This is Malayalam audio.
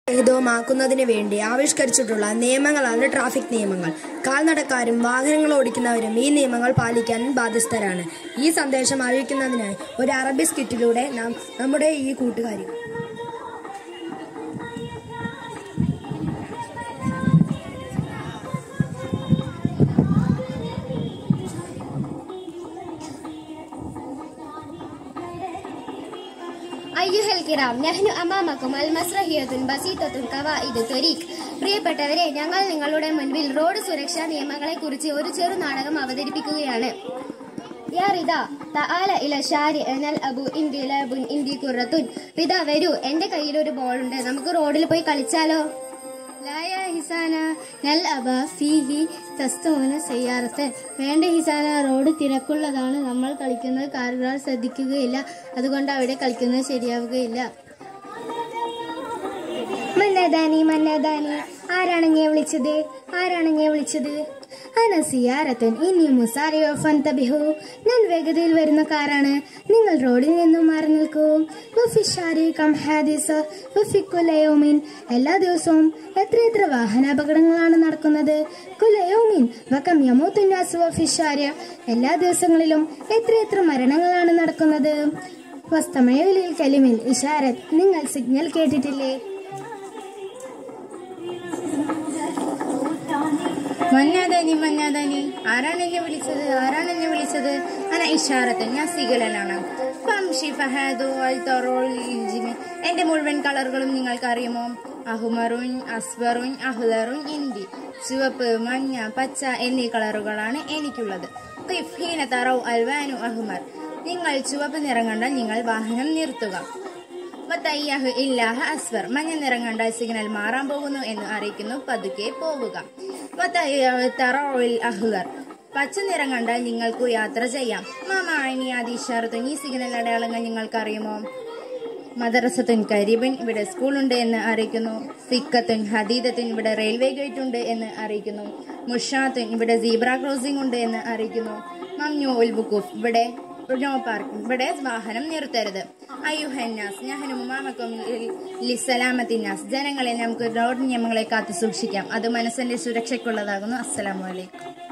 രഹിതവുമാക്കുന്നതിന് വേണ്ടി ആവിഷ്കരിച്ചിട്ടുള്ള നിയമങ്ങളാണ് ട്രാഫിക് നിയമങ്ങൾ കാൽനടക്കാരും വാഹനങ്ങൾ ഓടിക്കുന്നവരും ഈ നിയമങ്ങൾ പാലിക്കാൻ ബാധ്യസ്ഥരാണ് ഈ സന്ദേശം അറിയിക്കുന്നതിനായി ഒരു അറബി സ്കിറ്റിലൂടെ നാം നമ്മുടെ ഈ കൂട്ടുകാരി അയ്യുഹൽ കിറാം നഹ്നു അമാമക്കും അൽ മസ്രഹിയത്തുൻ ബസീത്തത്തുൻ കവായിദ് ത്വരീഖ് പ്രിയപ്പെട്ടവരെ ഞങ്ങൾ നിങ്ങളുടെ മുൻപിൽ റോഡ് സുരക്ഷാ നിയമങ്ങളെ കുറിച്ച് ഒരു ചെറു നാടകം അവതരിപ്പിക്കുകയാണ് യാ റിദ തആല ഇല ഷാരി അനൽ അബു ഇന്ദി ലബുൻ ഇന്ദി ഖുറത്തുൻ റിദ വരൂ എന്റെ കയ്യിൽ ഒരു ബോൾ ഉണ്ട് നമുക്ക് റോഡിൽ പോയി കളിച്ചാലോ ലായ ഹിസാന നൽ അബ ഫീഹി തസ്തൂന സയ്യാറത്ത് വേണ്ട ഹിസാന റോഡ് തിരക്കുള്ളതാണ് നമ്മൾ കളിക്കുന്നത് കാറുകാർ ശ്രദ്ധിക്കുകയില്ല അതുകൊണ്ട് അവിടെ കളിക്കുന്നത് ശരിയാവുകയില്ല മന്നദാനി മന്നദാനി ആരാണ് ഞാൻ വിളിച്ചത് ആരാണ് ഞാൻ വിളിച്ചത് അനസിയാരത്തൻ ഇനി മുസാരിയോ ഫന്തബിഹു ഞാൻ വേഗതയിൽ വരുന്ന കാറാണ് നിങ്ങൾ റോഡിൽ നിന്നും മാറി നിൽക്കൂ വഫിഷാരി കം ഹാദിസ് വഫിക്കുലയോമിൻ എല്ലാ ദിവസവും എത്ര എത്ര വാഹനാപകടങ്ങളാണ് നടക്കുന്നത് കുലയോമിൻ വകം യമൂത്തുന്നാസ് വഫിഷാര്യ എല്ലാ ദിവസങ്ങളിലും എത്ര എത്ര മരണങ്ങളാണ് നടക്കുന്നത് വസ്തമയലിൽ കലിമിൽ ഇഷാരത്ത് നിങ്ങൾ സിഗ്നൽ കേട്ടിട്ടില്ലേ മന്നാദാനി മന്നാദാനി ആരാണ് എന്നെ വിളിച്ചത് ആരാണ് എന്നെ വിളിച്ചത് അന ഇഷാറത്ത് ഞാൻ സിഗലനാണ് ഫംഷി ഫഹാദു അൽ തൊറോൾ ഇഞ്ചിമി എന്റെ മുഴുവൻ കളറുകളും നിങ്ങൾക്ക് അറിയുമോ അഹുമറുൻ അസ്ബറുൻ അഹ്ലറുൻ ഇന്തി ചുവപ്പ് മഞ്ഞ പച്ച എന്നീ കളറുകളാണ് എനിക്കുള്ളത് ഖിഫ് ഹീന തറൗ അൽവാനു അഹ്മർ നിങ്ങൾ ചുവപ്പ് നിറം കണ്ടാൽ നിങ്ങൾ വാഹനം നിർത്തുക വത്തയ്യഹ് ഇല്ലാഹ അസ്വർ മഞ്ഞ നിറം കണ്ടാൽ സിഗ്നൽ മാറാൻ പോകുന്നു എന്ന് അറിയിക്കുന്നു പതുക്കെ പോവുക വത്തയ്യഹ് തറോയിൽ അഹ്ലർ പച്ച നിറം കണ്ടാൽ നിങ്ങൾക്ക് യാത്ര ചെയ്യാം മാമാനി ആദിഷാർത്തും ഈ സിഗ്നൽ അടയാളങ്ങൾ നിങ്ങൾക്ക് അറിയുമോ മദ്രസത്തുൻ കരീബൻ ഇവിടെ സ്കൂളുണ്ട് എന്ന് അറിയിക്കുന്നു സിക്കത്തുൻ ഹദീദത്തുൻ ഇവിടെ റെയിൽവേ ഗേറ്റ് ഉണ്ട് എന്ന് അറിയിക്കുന്നു മുഷാത്തുൻ ഇവിടെ സീബ്ര ക്രോസിംഗ് ഉണ്ട് എന്ന് അറിയിക്കുന്നു മമ്നു ഉൽ ബുക്കൂഫ് ഇവിടെ നോ പാർക്കിംഗ് ഇവിടെ വാഹനം നിർത്തരുത് അയ്യുഹന്നാസ് ഞാനുമാമക്കും ലിസലാമത്തിനാസ് ജനങ്ങളെ നമുക്ക് റോഡ് നിയമങ്ങളെ കാത്തു സൂക്ഷിക്കാം അത് മനസ്സിന്റെ സുരക്ഷയ്ക്കുള്ളതാകുന്നു അസ്സലാമു അലൈക്കും